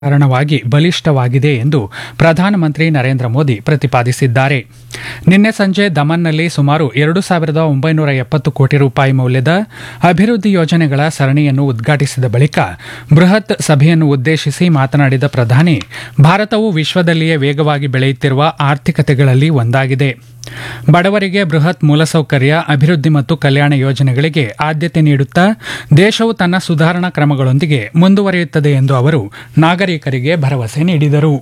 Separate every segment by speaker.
Speaker 1: ಕಾರಣವಾಗಿ ಬಲಿಷ್ಠವಾಗಿದೆ ಎಂದು ಪ್ರಧಾನಮಂತ್ರಿ ನರೇಂದ್ರ ಮೋದಿ ಪ್ರತಿಪಾದಿಸಿದ್ದಾರೆ ನಿನ್ನೆ ಸಂಜೆ ದಮನ್ನಲ್ಲಿ ಸುಮಾರು ಎರಡು ಸಾವಿರದ ಒಂಬೈನೂರ ಎಪ್ಪತ್ತು ಕೋಟಿ ರೂಪಾಯಿ ಮೌಲ್ಯದ ಅಭಿವೃದ್ಧಿ ಯೋಜನೆಗಳ ಸರಣಿಯನ್ನು ಉದ್ಘಾಟಿಸಿದ ಬಳಿಕ ಬೃಹತ್ ಸಭೆಯನ್ನು ಉದ್ದೇಶಿಸಿ ಮಾತನಾಡಿದ ಪ್ರಧಾನಿ ಭಾರತವು ವಿಶ್ವದಲ್ಲಿಯೇ ವೇಗವಾಗಿ ಬೆಳೆಯುತ್ತಿರುವ ಆರ್ಥಿಕತೆಗಳಲ್ಲಿ ಒಂದಾಗಿದೆ ಬಡವರಿಗೆ ಬೃಹತ್ ಮೂಲಸೌಕರ್ಯ ಅಭಿವೃದ್ಧಿ ಮತ್ತು ಕಲ್ಯಾಣ ಯೋಜನೆಗಳಿಗೆ ಆದ್ಯತೆ ನೀಡುತ್ತಾ ದೇಶವು ತನ್ನ ಸುಧಾರಣಾ ಕ್ರಮಗಳೊಂದಿಗೆ ಮುಂದುವರಿಯುತ್ತದೆ ಎಂದು ಅವರು ನಾಗರಿಕರಿಗೆ ಭರವಸೆ ನೀಡಿದರು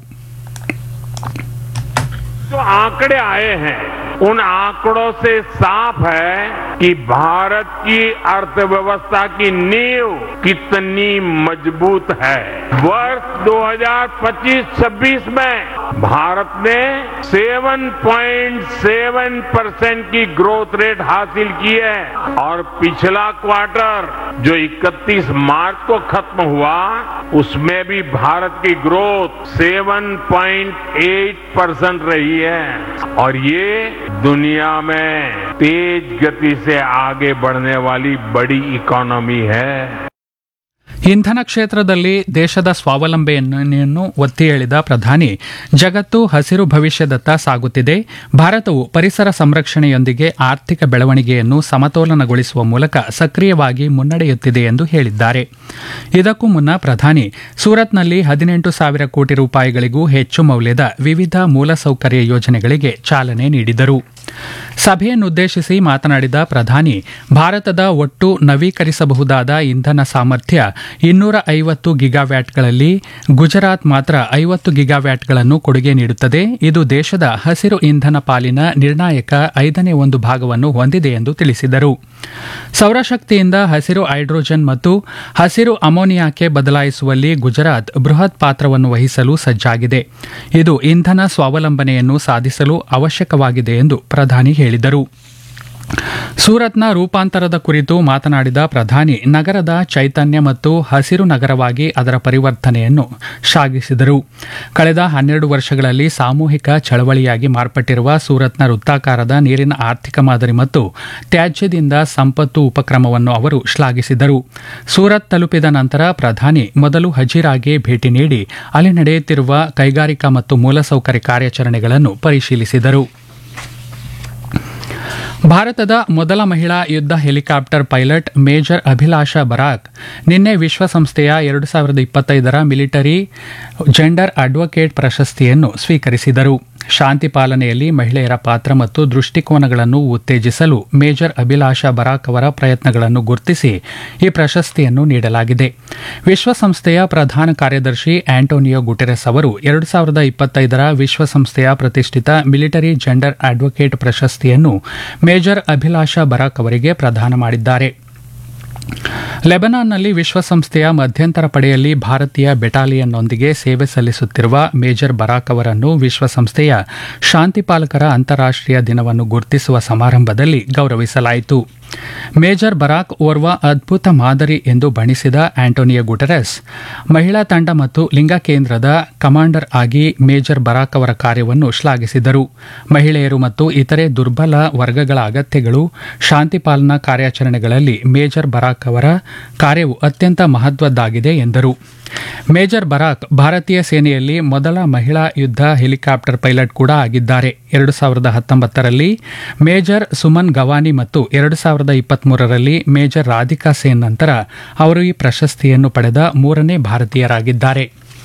Speaker 2: जो आंकड़े आए हैं उन आंकड़ों से साफ है कि भारत की अर्थव्यवस्था की नींव कितनी मजबूत है वर्ष 2025-26 में भारत ने 7.7 परसेंट की ग्रोथ रेट हासिल की है और पिछला क्वार्टर जो 31 मार्च को खत्म हुआ उसमें भी भारत की ग्रोथ 7.8 परसेंट रही है और ये दुनिया में तेज गति से आगे बढ़ने वाली बड़ी इकोनॉमी है
Speaker 1: ಇಂಧನ ಕ್ಷೇತ್ರದಲ್ಲಿ ದೇಶದ ಸ್ವಾವಲಂಬನೆಯನ್ನು ಒತ್ತಿ ಹೇಳಿದ ಪ್ರಧಾನಿ ಜಗತ್ತು ಹಸಿರು ಭವಿಷ್ಯದತ್ತ ಸಾಗುತ್ತಿದೆ ಭಾರತವು ಪರಿಸರ ಸಂರಕ್ಷಣೆಯೊಂದಿಗೆ ಆರ್ಥಿಕ ಬೆಳವಣಿಗೆಯನ್ನು ಸಮತೋಲನಗೊಳಿಸುವ ಮೂಲಕ ಸಕ್ರಿಯವಾಗಿ ಮುನ್ನಡೆಯುತ್ತಿದೆ ಎಂದು ಹೇಳಿದ್ದಾರೆ ಇದಕ್ಕೂ ಮುನ್ನ ಪ್ರಧಾನಿ ಸೂರತ್ನಲ್ಲಿ ಹದಿನೆಂಟು ಸಾವಿರ ಕೋಟಿ ರೂಪಾಯಿಗಳಿಗೂ ಹೆಚ್ಚು ಮೌಲ್ಯದ ವಿವಿಧ ಮೂಲಸೌಕರ್ಯ ಯೋಜನೆಗಳಿಗೆ ಚಾಲನೆ ನೀಡಿದರು ಸಭೆಯನ್ನುದ್ದೇಶಿಸಿ ಮಾತನಾಡಿದ ಪ್ರಧಾನಿ ಭಾರತದ ಒಟ್ಟು ನವೀಕರಿಸಬಹುದಾದ ಇಂಧನ ಸಾಮರ್ಥ್ಯ ಇನ್ನೂರ ಐವತ್ತು ಗಿಗಾವ್ಯಾಟ್ಗಳಲ್ಲಿ ಗುಜರಾತ್ ಮಾತ್ರ ಐವತ್ತು ಗಿಗಾವ್ಯಾಟ್ಗಳನ್ನು ಕೊಡುಗೆ ನೀಡುತ್ತದೆ ಇದು ದೇಶದ ಹಸಿರು ಇಂಧನ ಪಾಲಿನ ನಿರ್ಣಾಯಕ ಐದನೇ ಒಂದು ಭಾಗವನ್ನು ಹೊಂದಿದೆ ಎಂದು ತಿಳಿಸಿದರು ಸೌರಶಕ್ತಿಯಿಂದ ಹಸಿರು ಹೈಡ್ರೋಜನ್ ಮತ್ತು ಹಸಿರು ಅಮೋನಿಯಾಕ್ಕೆ ಬದಲಾಯಿಸುವಲ್ಲಿ ಗುಜರಾತ್ ಬೃಹತ್ ಪಾತ್ರವನ್ನು ವಹಿಸಲು ಸಜ್ಜಾಗಿದೆ ಇದು ಇಂಧನ ಸ್ವಾವಲಂಬನೆಯನ್ನು ಸಾಧಿಸಲು ಅವಶ್ಯಕವಾಗಿದೆ ಎಂದು ಪ್ರಧಾನಿ ಹೇಳಿದರು ಸೂರತ್ನ ರೂಪಾಂತರದ ಕುರಿತು ಮಾತನಾಡಿದ ಪ್ರಧಾನಿ ನಗರದ ಚೈತನ್ಯ ಮತ್ತು ಹಸಿರು ನಗರವಾಗಿ ಅದರ ಪರಿವರ್ತನೆಯನ್ನು ಶ್ಲಾಘಿಸಿದರು ಕಳೆದ ಹನ್ನೆರಡು ವರ್ಷಗಳಲ್ಲಿ ಸಾಮೂಹಿಕ ಚಳವಳಿಯಾಗಿ ಮಾರ್ಪಟ್ಟಿರುವ ಸೂರತ್ನ ವೃತ್ತಾಕಾರದ ನೀರಿನ ಆರ್ಥಿಕ ಮಾದರಿ ಮತ್ತು ತ್ಯಾಜ್ಯದಿಂದ ಸಂಪತ್ತು ಉಪಕ್ರಮವನ್ನು ಅವರು ಶ್ಲಾಘಿಸಿದರು ಸೂರತ್ ತಲುಪಿದ ನಂತರ ಪ್ರಧಾನಿ ಮೊದಲು ಹಜೀರಾಗೆ ಭೇಟಿ ನೀಡಿ ಅಲ್ಲಿ ನಡೆಯುತ್ತಿರುವ ಕೈಗಾರಿಕಾ ಮತ್ತು ಮೂಲಸೌಕರ್ಯ ಕಾರ್ಯಾಚರಣೆಗಳನ್ನು ಪರಿಶೀಲಿಸಿದರು ಭಾರತದ ಮೊದಲ ಮಹಿಳಾ ಯುದ್ಧ helicopter pilot major Abhilasha Barak ನಿನ್ನೆ ವಿಶ್ವಸಂಸ್ಥೆಯ ಎರಡು ಸಾವಿರದ ಇಪ್ಪತ್ತೈದರ ಮಿಲಿಟರಿ ಜೆಂಡರ್ ಅಡ್ವೊಕೇಟ್ ಪ್ರಶಸ್ತಿಯನ್ನು ಸ್ವೀಕರಿಸಿದರು ಶಾಂತಿ ಪಾಲನೆಯಲ್ಲಿ ಮಹಿಳೆಯರ ಪಾತ್ರ ಮತ್ತು ದೃಷ್ಟಿಕೋನಗಳನ್ನು ಉತ್ತೇಜಿಸಲು ಮೇಜರ್ ಅಭಿಲಾಷಾ ಬರಾಕ್ ಅವರ ಪ್ರಯತ್ನಗಳನ್ನು ಗುರುತಿಸಿ ಈ ಪ್ರಶಸ್ತಿಯನ್ನು ನೀಡಲಾಗಿದೆ ವಿಶ್ವಸಂಸ್ಥೆಯ ಪ್ರಧಾನ ಕಾರ್ಯದರ್ಶಿ ಆಂಟೋನಿಯೋ ಗುಟೆರೆಸ್ ಅವರು ಎರಡು ಸಾವಿರದ ಇಪ್ಪತ್ತೈದರ ವಿಶ್ವಸಂಸ್ಥೆಯ ಪ್ರತಿಷ್ಠಿತ ಮಿಲಿಟರಿ ಜೆಂಡರ್ ಅಡ್ವೊಕೇಟ್ ಪ್ರಶಸ್ತಿಯನ್ನು ಮೇಜರ್ ಅಭಿಲಾಷಾ ಬರಾಕ್ ಅವರಿಗೆ ಪ್ರದಾನ ಮಾಡಿದ್ದಾರೆ ಲೆಬನಾನ್ನಲ್ಲಿ ವಿಶ್ವಸಂಸ್ಥೆಯ ಮಧ್ಯಂತರ ಪಡೆಯಲ್ಲಿ ಭಾರತೀಯ ಬೆಟಾಲಿಯನ್ನೊಂದಿಗೆ ಸೇವೆ ಸಲ್ಲಿಸುತ್ತಿರುವ ಮೇಜರ್ ಬರಾಕ್ ಅವರನ್ನು ವಿಶ್ವಸಂಸ್ಥೆಯ ಶಾಂತಿಪಾಲಕರ ಅಂತಾರಾಷ್ಟೀಯ ದಿನವನ್ನು ಗುರುತಿಸುವ ಸಮಾರಂಭದಲ್ಲಿ ಗೌರವಿಸಲಾಯಿತು ಮೇಜರ್ ಬರಾಕ್ ಓರ್ವ ಅದ್ಭುತ ಮಾದರಿ ಎಂದು ಬಣಿಸಿದ ಆಂಟೋನಿಯೋ ಗುಟೆರೆಸ್ ಮಹಿಳಾ ತಂಡ ಮತ್ತು ಲಿಂಗ ಕೇಂದ್ರದ ಕಮಾಂಡರ್ ಆಗಿ ಮೇಜರ್ ಬರಾಕ್ ಅವರ ಕಾರ್ಯವನ್ನು ಶ್ಲಾಘಿಸಿದರು ಮಹಿಳೆಯರು ಮತ್ತು ಇತರೆ ದುರ್ಬಲ ವರ್ಗಗಳ ಅಗತ್ಯಗಳು ಶಾಂತಿ ಪಾಲನಾ ಕಾರ್ಯಾಚರಣೆಗಳಲ್ಲಿ ಮೇಜರ್ ಬರಾಕ್ ಅವರ ಕಾರ್ಯವು ಅತ್ಯಂತ ಮಹತ್ವದ್ದಾಗಿದೆ ಎಂದರು ಮೇಜರ್ ಬರಾಕ್ ಭಾರತೀಯ ಸೇನೆಯಲ್ಲಿ ಮೊದಲ ಮಹಿಳಾ ಯುದ್ಧ ಹೆಲಿಕಾಪ್ಟರ್ ಪೈಲಟ್ ಕೂಡ ಆಗಿದ್ದಾರೆ ಎರಡು ಸಾವಿರದ ಹತ್ತೊಂಬತ್ತರಲ್ಲಿ ಮೇಜರ್ ಸುಮನ್ ಗವಾನಿ ಮತ್ತು ಎರಡು ಸಾವಿರದ ಇಪ್ಪತ್ಮೂರರಲ್ಲಿ ಮೇಜರ್ ರಾಧಿಕಾ ಸೇನ್ ನಂತರ ಅವರು ಈ ಪ್ರಶಸ್ತಿಯನ್ನು ಪಡೆದ ಮೂರನೇ ಭಾರತೀಯರಾಗಿದ್ದಾರೆ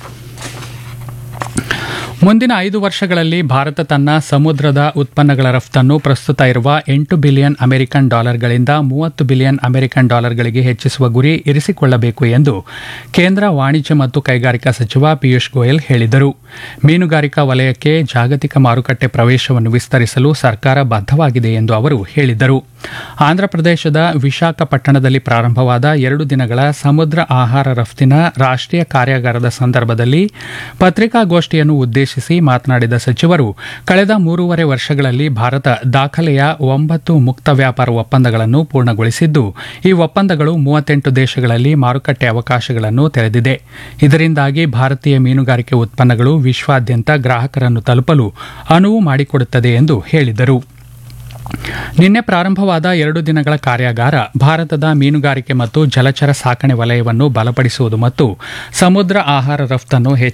Speaker 1: ಮುಂದಿನ ಐದು ವರ್ಷಗಳಲ್ಲಿ ಭಾರತ ತನ್ನ ಸಮುದ್ರದ ಉತ್ಪನ್ನಗಳ ರಫ್ತನ್ನು ಪ್ರಸ್ತುತ ಇರುವ ಎಂಟು ಬಿಲಿಯನ್ ಅಮೆರಿಕನ್ ಡಾಲರ್ಗಳಿಂದ ಮೂವತ್ತು ಬಿಲಿಯನ್ ಅಮೆರಿಕನ್ ಡಾಲರ್ಗಳಿಗೆ ಹೆಚ್ಚಿಸುವ ಗುರಿ ಇರಿಸಿಕೊಳ್ಳಬೇಕು ಎಂದು ಕೇಂದ್ರ ವಾಣಿಜ್ಯ ಮತ್ತು ಕೈಗಾರಿಕಾ ಸಚಿವ ಪಿಯೂಷ್ ಗೋಯಲ್ ಹೇಳಿದರು ಮೀನುಗಾರಿಕಾ ವಲಯಕ್ಕೆ ಜಾಗತಿಕ ಮಾರುಕಟ್ಟೆ ಪ್ರವೇಶವನ್ನು ವಿಸ್ತರಿಸಲು ಸರ್ಕಾರ ಬದ್ಧವಾಗಿದೆ ಎಂದು ಅವರು ಹೇಳಿದರು ಆಂಧ್ರಪ್ರದೇಶದ ವಿಶಾಖಪಟ್ಟಣದಲ್ಲಿ ಪ್ರಾರಂಭವಾದ ಎರಡು ದಿನಗಳ ಸಮುದ್ರ ಆಹಾರ ರಫ್ತಿನ ರಾಷ್ಟೀಯ ಕಾರ್ಯಾಗಾರದ ಸಂದರ್ಭದಲ್ಲಿ ಪತ್ರಿಕಾಗೋಷ್ಠಿಯನ್ನು ಉದ್ದೇಶಿಸಿ ಮಾತನಾಡಿದ ಸಚಿವರು ಕಳೆದ ಮೂರುವರೆ ವರ್ಷಗಳಲ್ಲಿ ಭಾರತ ದಾಖಲೆಯ ಒಂಬತ್ತು ಮುಕ್ತ ವ್ಯಾಪಾರ ಒಪ್ಪಂದಗಳನ್ನು ಪೂರ್ಣಗೊಳಿಸಿದ್ದು ಈ ಒಪ್ಪಂದಗಳು ಮೂವತ್ತೆಂಟು ದೇಶಗಳಲ್ಲಿ ಮಾರುಕಟ್ಟೆ ಅವಕಾಶಗಳನ್ನು ತೆರೆದಿದೆ ಇದರಿಂದಾಗಿ ಭಾರತೀಯ ಮೀನುಗಾರಿಕೆ ಉತ್ಪನ್ನಗಳು ವಿಶ್ವಾದ್ಯಂತ ಗ್ರಾಹಕರನ್ನು ತಲುಪಲು ಅನುವು ಮಾಡಿಕೊಡುತ್ತದೆ ಎಂದು ಹೇಳಿದರು ನಿನ್ನೆ ಪ್ರಾರಂಭವಾದ ಎರಡು ದಿನಗಳ ಕಾರ್ಯಾಗಾರ ಭಾರತದ ಮೀನುಗಾರಿಕೆ ಮತ್ತು ಜಲಚರ ಸಾಕಣೆ ವಲಯವನ್ನು ಬಲಪಡಿಸುವುದು ಮತ್ತು ಸಮುದ್ರ ಆಹಾರ ರಫ್ತನ್ನು